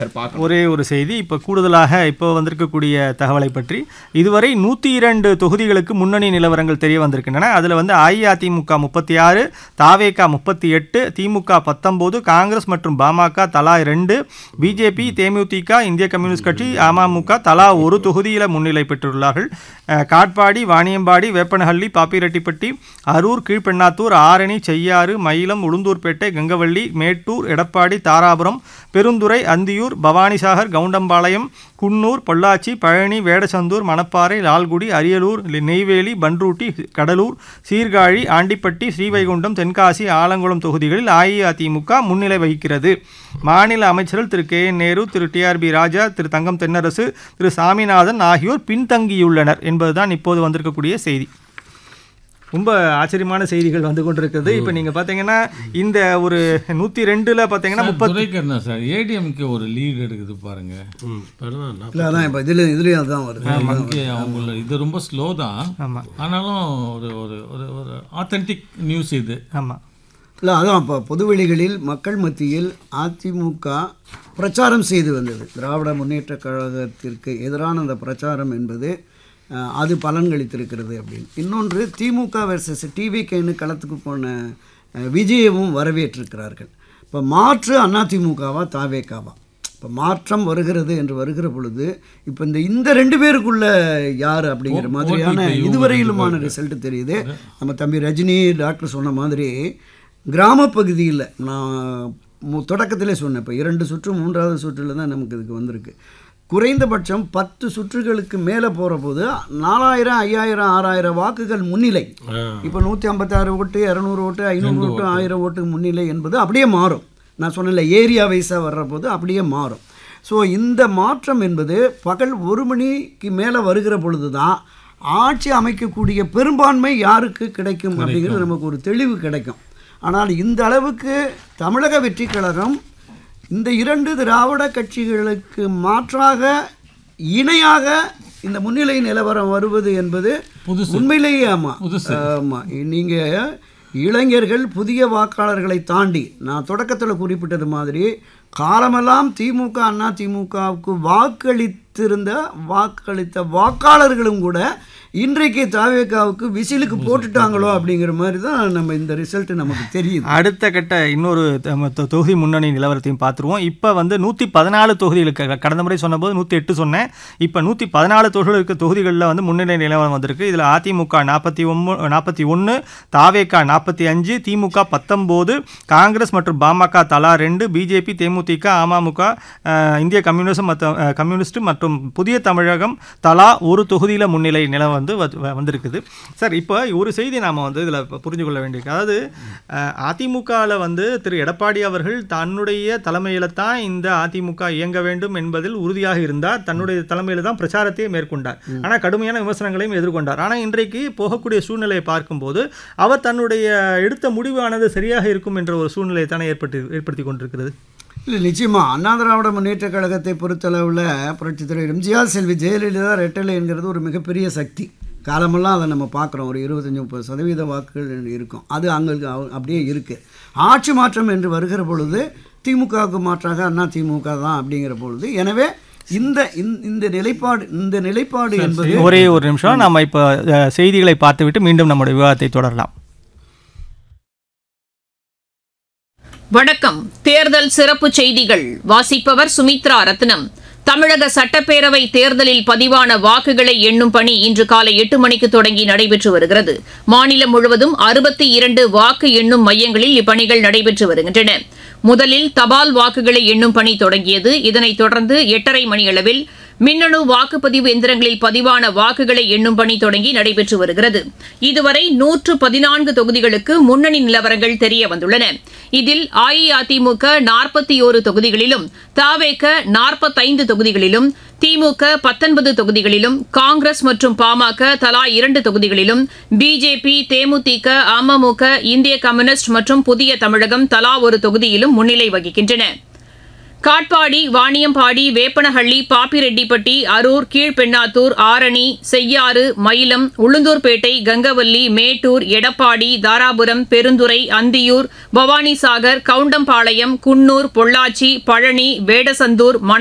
பார்க்கணும் ஒரே ஒரு செய்தி இப்போ கூடுதலாக இப்போ வந்திருக்கக்கூடிய தகவலை பற்றி இதுவரை நூற்றி இரண்டு தொகுதிகளுக்கு முன்னணி நிலவரங்கள் தெரிய வந்திருக்கின்றன அதில் வந்து அஇஅதிமுக முப்பத்தி ஆறு தாவேகா முப்பத்தி எட்டு திமுக பத்தொம்போது காங்கிரஸ் மற்றும் பாமக தலா ரெண்டு பிஜேபி தேமுதிக இந்திய கம்யூனிஸ்ட் கட்சி அமமுக தலா ஒரு தொகுதியில் முன்னிலை பெற்றுள்ளார்கள் அஹ், காட்பாடி வாணியம்பாடி வேப்பனஹள்ளி பாப்பிரெட்டிப்பட்டி அரூர் கீழ்பெண்ணாத்தூர் ஆரணி செய்யாறு மயிலம் உளுந்தூர்பேட்டை கங்கவள்ளி மேட்டூர் எடப்பாடி தாராபுரம் பெருந்துறை அந்தியூர் பவானிசாகர் கவுண்டம்பாளையம் குன்னூர் பொள்ளாச்சி பழனி வேடசந்தூர் மணப்பாறை லால்குடி அரியலூர் நெய்வேலி பன்ருட்டி கடலூர் சீர்காழி ஆண்டிப்பட்டி ஸ்ரீவைகுண்டம் தென்காசி ஆலங்குளம் தொகுதிகளில் அஇஅதிமுக முன்னிலை வகிக்கிறது மாநில அமைச்சர்கள் Thiru K N Nehru Thiru TRB Raja Thiru Thangam Thennarasu Thiru Saminathan ஆகியோர் பின்தங்கியுள்ளனர் என்பதுதான் இப்போது வந்திருக்கக்கூடிய செய்தி ரொம்ப ஆச்சரியமான செய்திகள் வந்து கொண்டிருக்கிறது இப்போ நீங்கள் பார்த்தீங்கன்னா இந்த ஒரு நூற்றி ரெண்டில் பார்த்தீங்கன்னா முப்பத் துரைக்கண்ணா சார் ஏடிஎம்கே ஒரு லீட் எடுக்குது பாருங்க ம் பரவாயில்ல நான் இல்லை அதான் இப்போ இதில் இதுலேயும் அதுதான் வருது அங்கே அவங்கள இது ரொம்ப ஸ்லோ தான் ஆமாம் ஆனாலும் ஒரு ஒரு ஒரு ஒரு ஆத்தென்டிக் நியூஸ் இது ஆமாம் இல்லை அதான் இப்போ பொதுவெளிகளில் மக்கள் மத்தியில் அதிமுக பிரச்சாரம் செய்து வந்தது திராவிட முன்னேற்ற கழகத்திற்கு எதிரான அந்த பிரச்சாரம் என்பது அஹ், அது பலன்களித்திருக்கிறது அப்படின்னு இன்னொன்று திமுக வெர்சஸ் டிவிகேன்னு களத்துக்கு போன அஹ், விஜயவும் வரவேற்றிருக்கிறார்கள் இப்போ மாற்று அதிமுகவா தாவேக்காவா இப்போ மாற்றம் வருகிறது என்று வருகிற பொழுது இப்போ இந்த இந்த ரெண்டு பேருக்குள்ள யார் அப்படிங்கிற ஓ- மாதிரியான ஓட்டு இப்போ இதுவரையிலுமான ரிசல்ட் தெரியுது நம்ம தம்பி ரஜினி டாக்டர் சொன்ன மாதிரி கிராமப்பகுதியில் நான் மு- தொடக்கத்திலே சொன்னேன் இப்போ இரண்டு சுற்று மூன்றாவது சுற்றில் தான் நமக்கு இதுக்கு வந்திருக்கு குறைந்தபட்சம் பத்து சுற்றுகளுக்கு மேலே போகிற போது நாலாயிரம் ஐயாயிரம் ஆறாயிரம் வாக்குகள் முன்னிலை இப்போ நூற்றி ஐம்பத்தாறு ஓட்டு இரநூறு ஓட்டு ஐநூறு ஓட்டு ஆயிரம் ஓட்டு முன்னிலை என்பது அப்படியே மாறும் நான் சொன்னல ஏரியா வைஸாக வர்ற போது அப்படியே மாறும் ஸோ இந்த மாற்றம் என்பது பகல் ஒரு மணிக்கு மேலே வருகிற பொழுது தான் ஆட்சி அமைக்கக்கூடிய பெரும்பான்மை யாருக்கு கிடைக்கும் அப்படிங்கிறது நமக்கு ஒரு தெளிவு கிடைக்கும் ஆனால் இந்த அளவுக்கு தமிழக வெற்றி கழகம் இந்த இரண்டு திராவிட கட்சிகளுக்கு மாற்றாக இணையாக இந்த முன்னிலை நிலவரம் வருவது என்பது புதுசு. உண்மையிலேயே ஆமாம் புதுசு. ஆமாம் நீங்கள் இளைஞர்கள் புதிய வாக்காளர்களை தாண்டி நான் தொடக்கத்தில் குறிப்பிட்டது மாதிரி காலமெல்லாம் திமுக அண்ணா திமுகவுக்கு வாக்களித்திருந்த வாக்களித்த வாக்காளர்களும் கூட இன்றைக்கு தாவேக்காவுக்கு விசிலுக்கு போட்டுட்டாங்களோ அப்படிங்கிற மாதிரி தான் நம்ம இந்த ரிசல்ட் நமக்கு தெரியுது அடுத்த கட்ட இன்னொரு த- தொ- தொகுதி முன்னணி நிலவரத்தையும் பார்த்துருவோம் இப்போ வந்து நூற்றி பதினாலு தொகுதிகளுக்கு க- கடந்த முறை சொன்னபோது நூற்றி எட்டு சொன்னேன் இப்போ நூற்றி பதினாலு தொகுதிகளுக்கு தொகுதிகளில் வந்து முன்னணி நிலவரம் வந்திருக்கு இதில் அதிமுக நாற்பத்தி ஒம்பு நாற்பத்தி ஒன்று தாவேகா நாற்பத்தி அஞ்சு திமுக பத்தொம்போது காங்கிரஸ் மற்றும் பாமக தலா ரெண்டு பிஜேபி தேமுதிக அமமுக அஹ், இந்திய கம்யூனிஸ்ட் மற்றும் அஹ், கம்யூனிஸ்ட் மற்றும் புதிய தமிழகம் தலா ஒரு தொகுதியில் முன்னிலை நில வந்து வ- வ- வந்திருக்குது சார் இப்போ ஒரு செய்தி நாம் வந்து இதில் புரிஞ்சு கொள்ள வேண்டியிருக்கு அதாவது அதிமுகவில் வந்து திரு எடப்பாடி அவர்கள் தன்னுடைய தலைமையில் தான் இந்த அதிமுக இயங்க வேண்டும் என்பதில் உறுதியாக இருந்தார் தன்னுடைய தலைமையில் தான் பிரச்சாரத்தையே மேற்கொண்டார் ஆனால் கடுமையான விமர்சனங்களையும் எதிர்கொண்டார் ஆனால் இன்றைக்கு போகக்கூடிய சூழ்நிலையை பார்க்கும்போது அவர் தன்னுடைய எடுத்த முடிவானது சரியாக இருக்கும் என்ற ஒரு சூழ்நிலையை தானே ஏற்பட்டு ஏற்படுத்தி கொண்டிருக்கிறது இல்லை நிச்சயமா அண்ணா திராவிட முன்னேற்ற கழகத்தை பொறுத்தளவில் புரட்சித் தலைவர் எம்ஜிஆர் செல்வி ஜெயலலிதா ரெட்டலை என்கிறது ஒரு மிகப்பெரிய சக்தி காலமெல்லாம் அதை நம்ம பார்க்குறோம் ஒரு இருபத்தஞ்சி முப்பது சதவீத வாக்குகள் இருக்கும் அது அங்கே அப்படியே இருக்குது ஆட்சி மாற்றம் என்று வருகிற பொழுது திமுகவுக்கு மாற்றாக அண்ணா திமுக தான் அப்படிங்கிற பொழுது எனவே இந்த இந்த- இந்த நிலைப்பாடு இந்த நிலைப்பாடு என்பது ஒரே ஒரு நிமிஷம் நம்ம இப்போ அஹ், செய்திகளை பார்த்துவிட்டு மீண்டும் நம்முடைய விவாதத்தை தொடரலாம் வணக்கம் தேர்தல் சிறப்பு செய்திகள் வாசிப்பவர் சுமித்ரா ரத்னம் தமிழக சட்டப்பேரவை தேர்தலில் பதிவான வாக்குகளை எண்ணும் பணி இன்று காலை எட்டு மணிக்கு தொடங்கி நடைபெற்று வருகிறது மாநிலம் முழுவதும் அறுபத்தி இரண்டு வாக்கு எண்ணும் மையங்களில் இப்பணிகள் நடைபெற்று வருகின்றன முதலில் தபால் வாக்குகளை எண்ணும் பணி தொடங்கியது இதனைத் தொடர்ந்து எட்டரை மணியளவில் மின்னணு வாக்குப்பதிவு எந்திரங்களில் பதிவான வாக்குகளை எண்ணும் பணி தொடங்கி நடைபெற்று வருகிறது இதுவரை நூற்று பதினான்கு தொகுதிகளுக்கு முன்னணி நிலவரங்கள் தெரிய வந்துள்ளன இதில் அஇஅதிமுக நாற்பத்தி ஓரு தொகுதிகளிலும் தாவேக நாற்பத்தைந்து தொகுதிகளிலும் திமுக பத்தொன்பது தொகுதிகளிலும் காங்கிரஸ் மற்றும் பாமக தலா இரண்டு தொகுதிகளிலும் பிஜேபி தேமுதிக அமமுக இந்திய கம்யூனிஸ்ட் மற்றும் புதிய தமிழகம் தலா ஒரு தொகுதியிலும் முன்னிலை வகிக்கின்றன காட்பாடி வாணியம்பாடி வேப்பனஹள்ளி பாப்பிரெட்டிப்பட்டி அரூர் கீழ்பெண்ணாத்தூர் ஆரணி செய்யாறு மயிலம் உளுந்தூர்பேட்டை கங்கவல்லி மேட்டூர் எடப்பாடி தாராபுரம் பெருந்துறை அந்தியூர் பவானிசாகர் கவுண்டம்பாளையம் குன்னூர் பொள்ளாச்சி பழனி வேடசந்தூர் மண